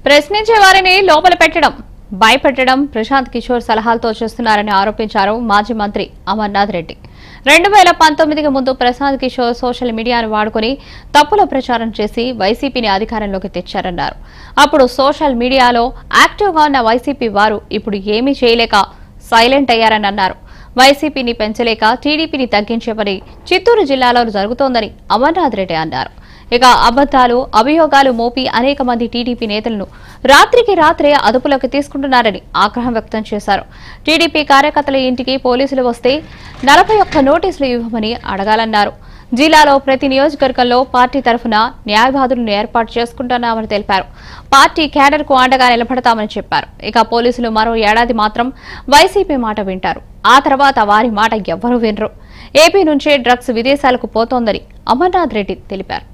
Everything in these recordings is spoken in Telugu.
ప్రశ్నించే వారిని లోపల పెట్టడం భయపెట్టడం ప్రశాంత్ కిషోర్ సలహాలతో చేస్తున్నారని ఆరోపించారు మాజీ మంత్రి అమర్నాథ్ రెడ్డి రెండు వేల పంతొమ్మిదికి ముందు ప్రశాంత్ కిషోర్ సోషల్ మీడియాను వాడుకుని తప్పుల ప్రచారం చేసి వైసీపీని అధికారంలోకి తెచ్చారన్నారు అప్పుడు సోషల్ మీడియాలో యాక్టివ్గా ఉన్న వైసీపీ వారు ఇప్పుడు ఏమీ చేయలేక సైలెంట్ అయ్యారని అన్నారు వైసీపీని పెంచలేక టీడీపీని తగ్గించే పని చిత్తూరు జిల్లాలో జరుగుతోందని అమర్నాథ్ రెడ్డి అన్నారు ఇక అబద్దాలు అభియోగాలు మోపి అనేక మంది టీడీపీ నేతలను రాత్రికి రాత్రే అదుపులోకి తీసుకుంటున్నారని ఆగ్రహం వ్యక్తం చేశారు టీడీపీ కార్యకర్తల ఇంటికి పోలీసులు వస్తే నలభై ఒక్క నోటీసులు ఇవ్వమని అడగాలన్నారు జిల్లాలో ప్రతి నియోజకవర్గంలో పార్టీ తరఫున న్యాయవాదులను ఏర్పాటు చేసుకుంటున్నామని తెలిపారు పార్టీ క్యాడర్ కు అండగా నిలబడతామని చెప్పారు ఇక పోలీసులు మరో ఏడాది మాత్రం వైసీపీ మాట వింటారు ఆ తర్వాత వారి మాట ఎవ్వరూ వినరు ఏపీ నుంచే డ్రగ్స్ విదేశాలకు పోతోందని అమర్నాథ్ రెడ్డి తెలిపారు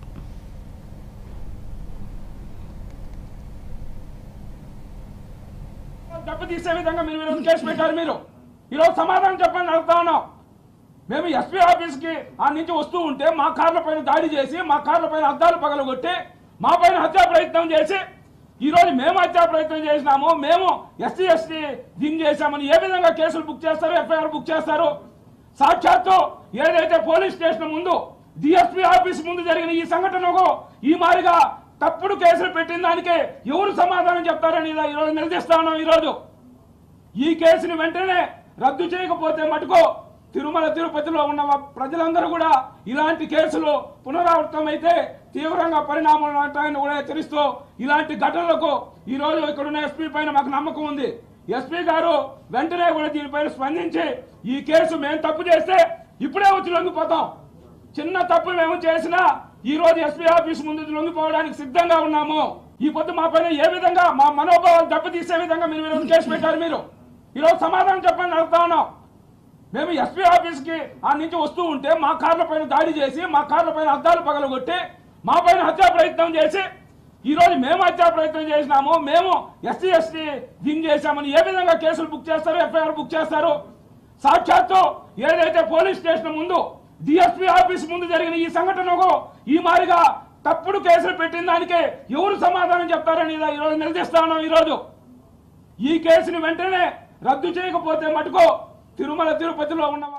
దెబ్బతీసే విధంగా మీరు ఈరోజు కేసు పెట్టారు మీరు ఈరోజు సమాధానం చెప్పండి అడుగుతా ఉన్నాం మేము ఎస్పీ ఆఫీస్కి ఆ నుంచి వస్తూ ఉంటే మా కార్ల పైన దాడి చేసి మా కార్ల పైన అద్దాలు పగలగొట్టి మా పైన హత్యా ప్రయత్నం చేసి ఈ రోజు మేము హత్యా ప్రయత్నం చేసినాము మేము ఎస్సీ ఎస్టీ దీన్ని చేశామని ఏ విధంగా కేసులు బుక్ చేస్తారు ఎఫ్ఐఆర్ బుక్ చేస్తారు సాక్షాత్తు ఏదైతే పోలీస్ స్టేషన్ ముందు డిఎస్పీ ఆఫీస్ ముందు జరిగిన ఈ సంఘటనకు ఈ మాదిరిగా తప్పుడు కేసులు పెట్టిన దానికి ఎవరు సమాధానం చెప్తారని ఇలా ఈరోజు నిలదీస్తా ఉన్నాం ఈరోజు ఈ కేసుని వెంటనే రద్దు చేయకపోతే మటుకు తిరుమల తిరుపతిలో ఉన్న వ- ప్రజలందరూ కూడా ఇలాంటి కేసులు పునరావృతమైతే తీవ్రంగా పరిణామాలు ఉంటాయని కూడా హెచ్చరిస్తూ ఇలాంటి ఘటనలకు ఈ రోజు ఇక్కడ ఉన్న ఎస్పీ పైన మాకు నమ్మకం ఉంది ఎస్పీ గారు వెంటనే కూడా దీనిపైన స్పందించి ఈ కేసు మేము తప్పు చేస్తే ఇప్పుడే వచ్చి లొంగిపోతాం చిన్న తప్పు మేము చేసినా ఈ రోజు ఎస్పీ ఆఫీస్ ముందు లొంగిపోవడానికి సిద్ధంగా ఉన్నాము ఈ పొద్దు మా పైన ఏ విధంగా మా మనోభావాలు దెబ్బతీసే విధంగా మీరు ఈరోజు కేసు పెట్టారు మీరు ఈరోజు సమాధానం చెప్పండి అడుగుతా ఉన్నాం మేము ఎస్పీ ఆఫీస్కి ఆ నుంచి వస్తూ ఉంటే మా కార్ల పైన దాడి చేసి మా కార్ల పైన అద్దాలు పగలగొట్టి మా పైన హత్యా ప్రయత్నం చేసి ఈ రోజు మేము హత్యా ప్రయత్నం చేసినాము మేము ఎస్సీ ఎస్టీ దీన్ని చేశామని ఏ విధంగా కేసులు బుక్ చేస్తారు ఎఫ్ఐఆర్ బుక్ చేస్తారు సాక్షాత్తు ఏదైతే పోలీస్ స్టేషన్ ముందు డిఎస్పీ ఆఫీస్ ముందు జరిగిన ఈ సంఘటనకు ఈ మాదిరిగా తప్పుడు కేసులు పెట్టిన దానికి ఎవరు సమాధానం చెప్తారని ఇలా ఈరోజు నిలదీస్తా ఉన్నాం ఈరోజు ఈ కేసుని వెంటనే రద్దు చేయకపోతే మటుకు తిరుమల తిరుపతిలో ఉన్న